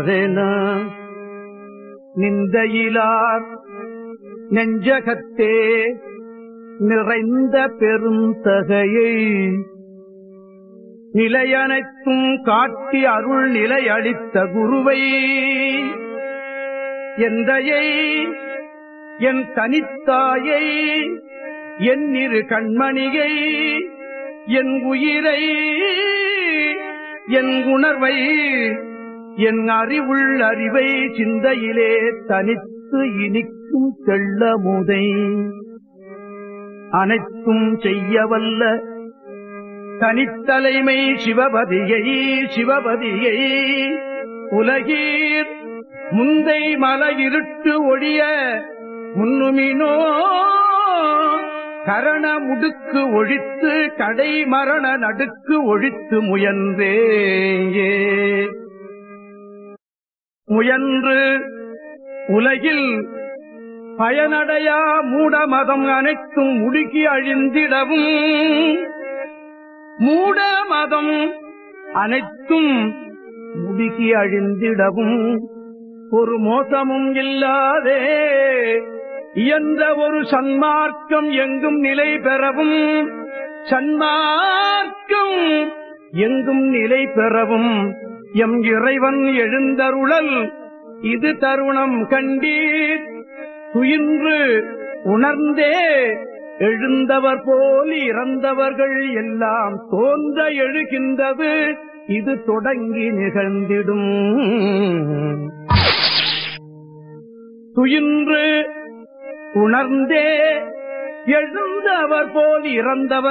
ததேனா நிந்தையிலார் நெஞ்சகத்தே நிறைந்த பெருந்தகையை நிலையனைத்தும் காட்டி அருள் நிலை அளித்த குருவை எந்தையை என் தனித்தாயை என் இரு கண்மணியை என் உயிரை என் உணர்வை என் அறிவுள் அறிவை சிந்தையிலே தனித்து இனிக்கும் தெள்ளமுதை அனைத்தும் செய்யவல்ல தனித்தலைமை சிவபதியை சிவபதியை உலகீர் முந்தை மலையிருட்டு ஒழிய முன்னுமினோ கரண முடுக்கு ஒழித்து கடை மரண நடுக்கு ஒழித்து முயன்றே முயன்று உலகில் பயனடையா மூட மதம் அனைத்தும் முடுக்கி அழிந்திடவும் மூட மதம் அனைத்தும் முடுக்கி அழிந்திடவும் ஒரு மோசமும் இல்லாதே இயன்ற ஒரு சன்மார்க்கம் எங்கும் நிலை பெறவும் சன்மார்க்கம் எங்கும் நிலை பெறவும் எம் இறைவன் எழுந்தருளல் இது தருணம் கண்டீர் துயின்று உணர்ந்தே எழுந்தவர் போல் இறந்தவர்கள் எல்லாம் தோன்ற எழுகின்றது இது தொடங்கி நிகழ்ந்திடும் துயின்று உணர்ந்தே எழுந்தவர் போல் இறந்தவர்